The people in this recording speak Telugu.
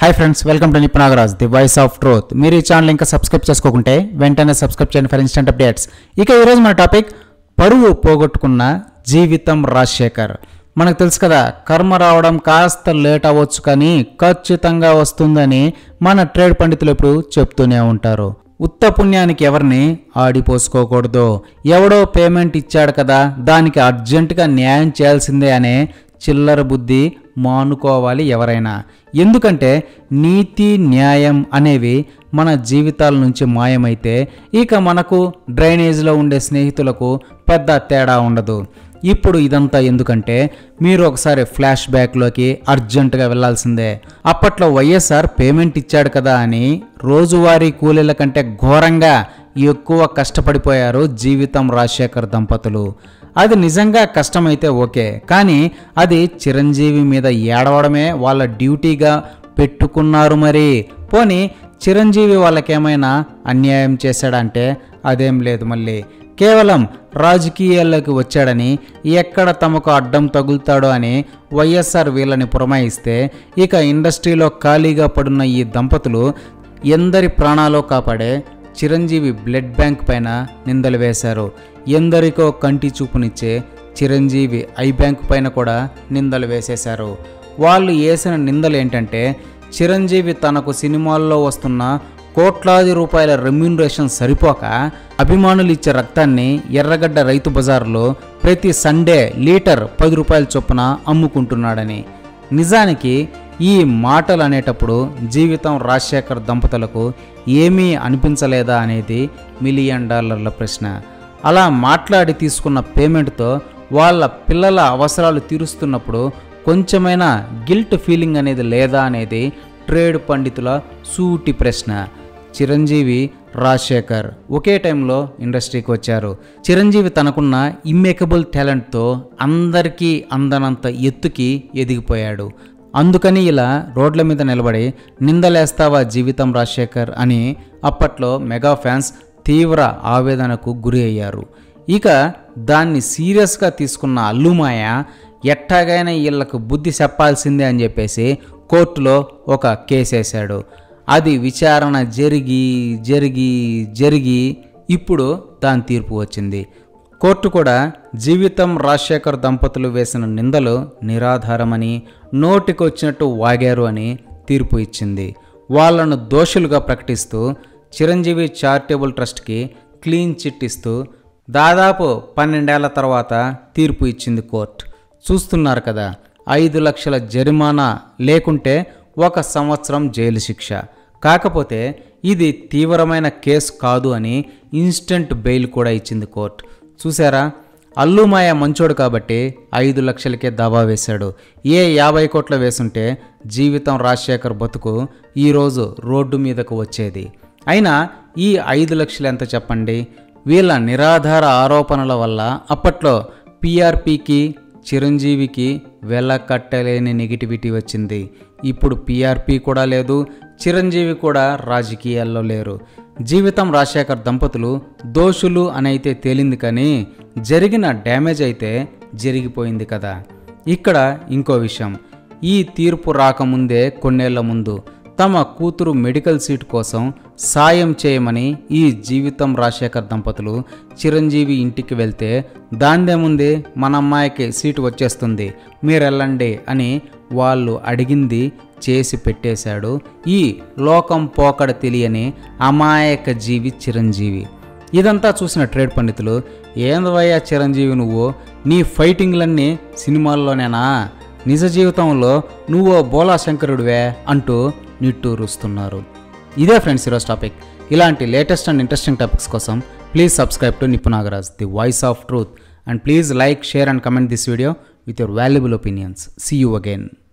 hi friends welcome to Nip Nagaraj the voice of truth మీరు ఈ ఛానల్ ఇంకా సబ్స్క్రైబ్ చేసుకోకుంటే వెంటనే సబ్స్క్రైబ్ చేయండి ఫర్ ఇన్స్టెంట్ అప్డేట్స్ ఇక ఈరోజు మన టాపిక్ పరువు పోగొట్టుకున్న జీవితం రాజశేఖర్ మనకు తెలుసు కదా కర్మ రావడం కాస్త లేట్ అవ్వచ్చు కానీ ఖచ్చితంగా వస్తుందని మన ట్రేడ్ పండితులు ఎప్పుడు చెప్తూనే ఉంటారు ఉత్త పుణ్యానికి ఎవరిని ఆడిపోసుకోకూడదు ఎవడో పేమెంట్ ఇచ్చాడు కదా దానికి అర్జెంటుగా న్యాయం చేయాల్సిందే అనే చిల్లర బుద్ధి మానుకోవాలి ఎవరైనా ఎందుకంటే నీతి న్యాయం అనేవి మన జీవితాల నుంచి మాయమైతే ఇక మనకు డ్రైనేజ్లో ఉండే స్నేహితులకు పెద్ద తేడా ఉండదు ఇప్పుడు ఇదంతా ఎందుకంటే మీరు ఒకసారి ఫ్లాష్ బ్యాక్లోకి అర్జెంటుగా వెళ్లాల్సిందే అప్పట్లో వైఎస్ఆర్ పేమెంట్ ఇచ్చాడు కదా అని రోజువారీ కూలీల కంటే ఘోరంగా ఎక్కువ కష్టపడిపోయారు జీవితం రాజశేఖర్ దంపతులు అది నిజంగా కష్టమైతే ఓకే కానీ అది చిరంజీవి మీద ఏడవడమే వాళ్ళ డ్యూటీగా పెట్టుకున్నారు మరి పోనీ చిరంజీవి వాళ్ళకేమైనా అన్యాయం చేశాడంటే అదేం లేదు మళ్ళీ కేవలం రాజకీయాల్లోకి వచ్చాడని ఎక్కడ తమకు అడ్డం తగులుతాడో అని వైఎస్ఆర్ వీళ్ళని పురమాయిస్తే ఇక ఇండస్ట్రీలో ఖాళీగా పడున్న ఈ దంపతులు ఎందరి ప్రాణాలో కాపాడే చిరంజీవి బ్లడ్ బ్యాంక్ పైన నిందలు వేశారు ఎందరికో కంటి చూపునిచ్చే చిరంజీవి ఐ బ్యాంక్ పైన కూడా నిందలు వేసేశారు వాళ్ళు వేసిన నిందలు ఏంటంటే చిరంజీవి తనకు సినిమాల్లో వస్తున్న కోట్లాది రూపాయల రెమ్యూనరేషన్ సరిపోక అభిమానులు ఇచ్చే రక్తాన్ని ఎర్రగడ్డ రైతు బజార్లో ప్రతి సండే లీటర్ పది రూపాయల చొప్పున అమ్ముకుంటున్నాడని నిజానికి ఈ మాటలు అనేటప్పుడు జీవితం రాజశేఖర్ దంపతులకు ఏమీ అనిపించలేదా అనేది మిలియన్ డాలర్ల ప్రశ్న అలా మాట్లాడి తీసుకున్న పేమెంట్తో వాళ్ళ పిల్లల అవసరాలు తీరుస్తున్నప్పుడు కొంచెమైనా గిల్ట్ ఫీలింగ్ అనేది లేదా అనేది ట్రేడ్ పండితుల సూటి ప్రశ్న చిరంజీవి రాజశేఖర్ ఒకే టైంలో ఇండస్ట్రీకి వచ్చారు చిరంజీవి తనకున్న ఇమ్మేకబుల్ టాలెంట్తో అందరికీ అందనంత ఎత్తుకి ఎదిగిపోయాడు అందుకని ఇలా రోడ్ల మీద నిలబడి నిందలేస్తావా జీవితం రాజశేఖర్ అని అప్పట్లో మెగా ఫ్యాన్స్ తీవ్ర ఆవేదనకు గురి అయ్యారు ఇక దాన్ని సీరియస్గా తీసుకున్న అల్లుమాయ ఎట్టాగైనా వీళ్ళకు బుద్ధి చెప్పాల్సిందే అని చెప్పేసి కోర్టులో ఒక కేసేశాడు అది విచారణ జరిగి జరిగి జరిగి ఇప్పుడు దాని తీర్పు వచ్చింది కోర్టు కూడా జీవితం రాజశేఖర్ దంపతులు వేసిన నిందలు నిరాధారమని నోటికొచ్చినట్టు వాగారు అని తీర్పు ఇచ్చింది వాళ్ళను దోషులుగా ప్రకటిస్తూ చిరంజీవి చారిటబుల్ ట్రస్ట్కి క్లీన్ చిట్ ఇస్తూ దాదాపు పన్నెండేళ్ల తర్వాత తీర్పు ఇచ్చింది కోర్టు చూస్తున్నారు కదా ఐదు లక్షల జరిమానా లేకుంటే ఒక సంవత్సరం జైలు శిక్ష కాకపోతే ఇది తీవ్రమైన కేసు కాదు అని ఇన్స్టెంట్ బెయిల్ కూడా ఇచ్చింది కోర్టు చూసారా అల్లుమాయ మంచోడు కాబట్టి ఐదు లక్షలకే దావా వేశాడు ఏ యాభై కోట్ల వేసుంటే జీవితం రాజశేఖర్ బతుకు ఈరోజు రోడ్డు మీదకు వచ్చేది అయినా ఈ ఐదు లక్షలు ఎంత చెప్పండి వీళ్ళ నిరాధార ఆరోపణల వల్ల అప్పట్లో పిఆర్పికి చిరంజీవికి వెలకట్టలేని నెగిటివిటీ వచ్చింది ఇప్పుడు పిఆర్పి కూడా లేదు చిరంజీవి కూడా రాజకీయాల్లో లేరు జీవితం రాజశేఖర్ దంపతులు దోషులు అని అయితే తేలింది కానీ జరిగిన డ్యామేజ్ అయితే జరిగిపోయింది కదా ఇక్కడ ఇంకో విషయం ఈ తీర్పు రాకముందే కొన్నేళ్ల ముందు తమ కూతురు మెడికల్ సీట్ కోసం సాయం చేయమని ఈ జీవితం రాజశేఖర్ దంపతులు చిరంజీవి ఇంటికి వెళ్తే దాందేముంది మన అమ్మాయికి సీటు వచ్చేస్తుంది మీరెళ్ళండి అని వాళ్ళు అడిగింది చేసి పెట్టేశాడు ఈ లోకం పోకడ తెలియని అమాయక జీవి చిరంజీవి ఇదంతా చూసిన ట్రేడ్ పండితులు ఏందవయ్యా చిరంజీవి నువ్వు నీ ఫైటింగ్లన్నీ సినిమాల్లోనేనా నిజ జీవితంలో నువ్వు బోలా శంకరుడివే అంటూ నిట్టూరుస్తున్నారు ఇదే ఫ్రెండ్స్ ఈరోజు టాపిక్ ఇలాంటి లేటెస్ట్ అండ్ ఇంట్రెస్టింగ్ టాపిక్స్ కోసం please subscribe to Nipu Nagaraj the voice of truth and please like share and comment this video with your valuable opinions see you again